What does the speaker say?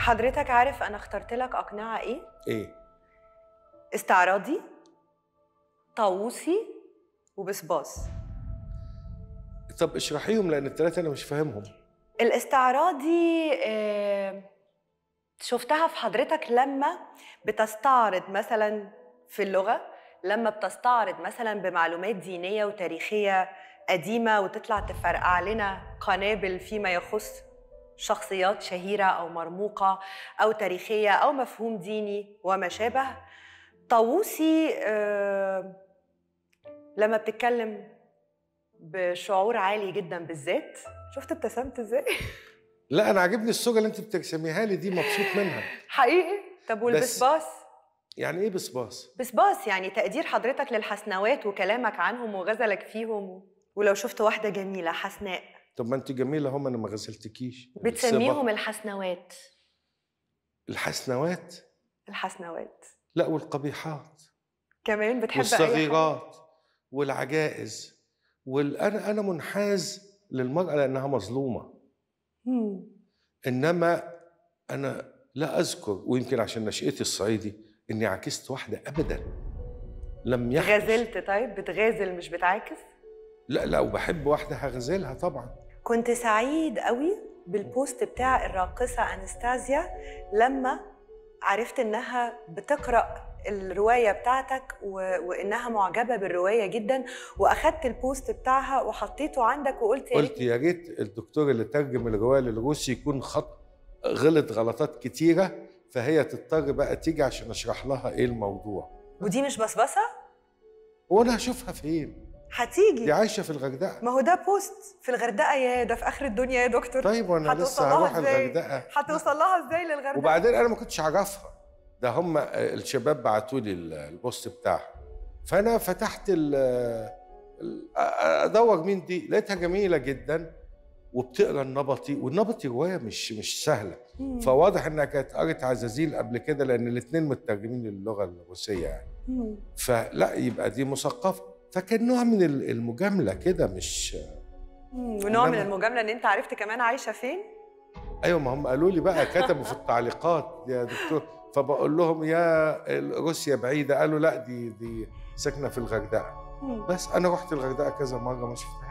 حضرتك عارف انا اخترت لك اقنعه ايه ايه استعراضي طاووسي وبسباس طب اشرحيهم لان الثلاثه انا مش فاهمهم الاستعراضي آه، شفتها في حضرتك لما بتستعرض مثلا في اللغه لما بتستعرض مثلا بمعلومات دينيه وتاريخيه قديمه وتطلع تفرقع لنا قنابل فيما يخص شخصيات شهيره او مرموقه او تاريخيه او مفهوم ديني وما شابه طاووسي آه، لما بتتكلم بشعور عالي جدا بالذات شفت ابتسمت ازاي لا انا عاجبني الصوره اللي انت بترسميها لي دي مبسوط منها حقيقي طب والبسباس يعني ايه بصباص بسباس يعني تقدير حضرتك للحسنوات وكلامك عنهم وغزلك فيهم ولو شفت واحده جميله حسناء طب ما انت جميله هم انا ما غسلتكيش بتسميهم الصبا. الحسنوات الحسنوات الحسنوات لا والقبيحات كمان بتحب اي حاجة. والصغيرات والعجائز وال... انا انا منحاز للمراه لانها مظلومه مم. انما انا لا اذكر ويمكن عشان نشأتي الصعيدي اني عكست واحده ابدا لم يحدث غازلت طيب بتغازل مش بتعاكس لا لا وبحب واحده هغزلها طبعا كنت سعيد قوي بالبوست بتاع الراقصة أنستازيا لما عرفت إنها بتقرأ الرواية بتاعتك و... وإنها معجبة بالرواية جدا وأخدت البوست بتاعها وحطيته عندك وقلت يا قلت ريت يا ريت الدكتور اللي ترجم الروايه للروسي يكون خط غلط غلطات كتيره فهي تضطر بقى تيجي عشان اشرح لها ايه الموضوع ودي مش بسبسة وانا هشوفها فين دي هتيجي عايشه في الغردقه ما هو ده بوست في الغردقه يا ده في اخر الدنيا يا دكتور طيب وانا هتوصل لسه لها هروح إزاي؟ الغردقه هتوصل لها ازاي للغردقه وبعدين انا ما كنتش اعرفها ده هم الشباب بعتوا لي البوست بتاعها فانا فتحت ال ال- ادور مين دي لقيتها جميله جدا وبتقرا النبطي والنبطي روايه مش مش سهله مم. فواضح انها كانت قرت عزازيل قبل كده لان الاثنين مترجمين للغه الروسيه يعني مم. فلا يبقى دي مثقفه فكان نوع من ال- المجامله كده مش مم. ونوع من إنما- المجامله ان انت عرفت كمان عايشه فين ايوه ما هم قالوا لي بقى كتبوا في التعليقات يا دكتور فبقول لهم يا روسيا بعيده قالوا لا دي دي ساكنه في الغردقه مم. بس انا رحت الغردقه كذا مره ما شفتها